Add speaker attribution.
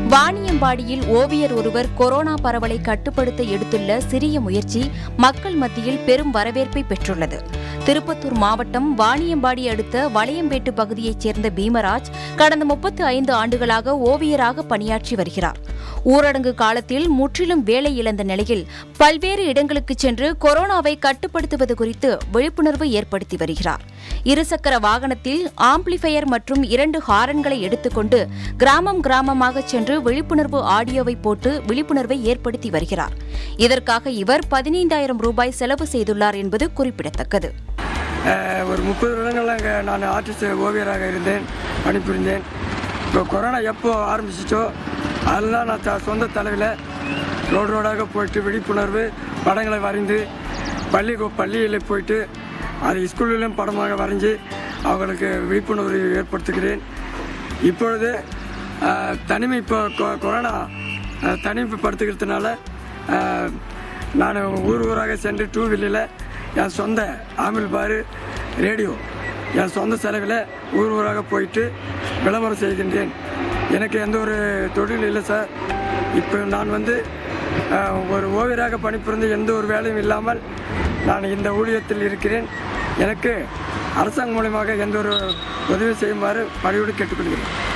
Speaker 1: வாணியம்பாடியில் ஓவியர் ஒருவர் கொரோனா பரவலை கட்டுப்படுத்த எடுத்துள்ள சிறிய முயற்சி மக்கள் மத்தியில் பெரும் வரவேற்பை பெற்றுள்ளது திருப்பத்தூர் மாவட்டம் வாணியம்பாடி அடுத்த வளையம்பேட்டு பகுதியைச் சேர்ந்த பீமராஜ் கடந்த முப்பத்து ஐந்து ஆண்டுகளாக ஓவியராக பணியாற்றி வருகிறார் ஊரடங்கு காலத்தில் முற்றிலும் வேலை இழந்த நிலையில் பல்வேறு இடங்களுக்கு சென்று கொரோனாவை கட்டுப்படுத்துவது குறித்து விழிப்புணர்வு ஏற்படுத்தி வருகிறார் இருசக்கர வாகனத்தில் ஆம்ப்ளிஃபையர் மற்றும் இரண்டு ஹாரன்களை எடுத்துக்கொண்டு கிராமம் கிராமமாக சென்று விழிப்புணர்வு ஆடியோவை போட்டு விழிப்புணர்வை ஏற்படுத்தி வருகிறார் இதற்காக இவர் பதினைந்தாயிரம் ரூபாய் செலவு செய்துள்ளார் என்பது குறிப்பிடத்தக்கது
Speaker 2: அஹ், ஒரு முப்பது வருடங்கள் அங்கே நான் ஆர்டிஸ்ட் ஓவியராக இருந்தேன் பணிபுரிந்தேன் இப்போ கொரோனா எப்போ ஆரம்பிச்சிச்சோ அதெல்லாம் நான் த சொந்த தலைவில் ரோடு ரோடாக போயிட்டு விழிப்புணர்வு படங்களை வரைந்து பள்ளி பள்ளியில் போயிட்டு அது ஸ்கூலிலும் படமாக வரைஞ்சி அவங்களுக்கு விழிப்புணர்வு ஏற்படுத்துகிறேன் இப்பொழுது அஹ், தனிமை இப்போ கொ- கொரோனா அஹ், தனிமைப்படுத்துகிறதுனால அஹ், நான் ஊர் ஊராக சென்று டூ வீலரில் என் சொந்த ஆமில் பாரு ரேடியோ என் சொந்த செலவில் ஊர் ஊராக போயிட்டு விளம்பரம் செய்கின்றேன் எனக்கு எந்த ஒரு தொழில் இல்லை சார் இப்போ நான் வந்து அஹ், ஒரு ஓவியராக பணிபுரிந்து எந்த ஒரு வேலையும் இல்லாமல் நான் இந்த ஊழியத்தில் இருக்கிறேன் எனக்கு அரசாங்கம் மூலமாக எந்த ஒரு உதவி செய்யுமாறு பணியோடு கேட்டுக்கொள்கிறேன்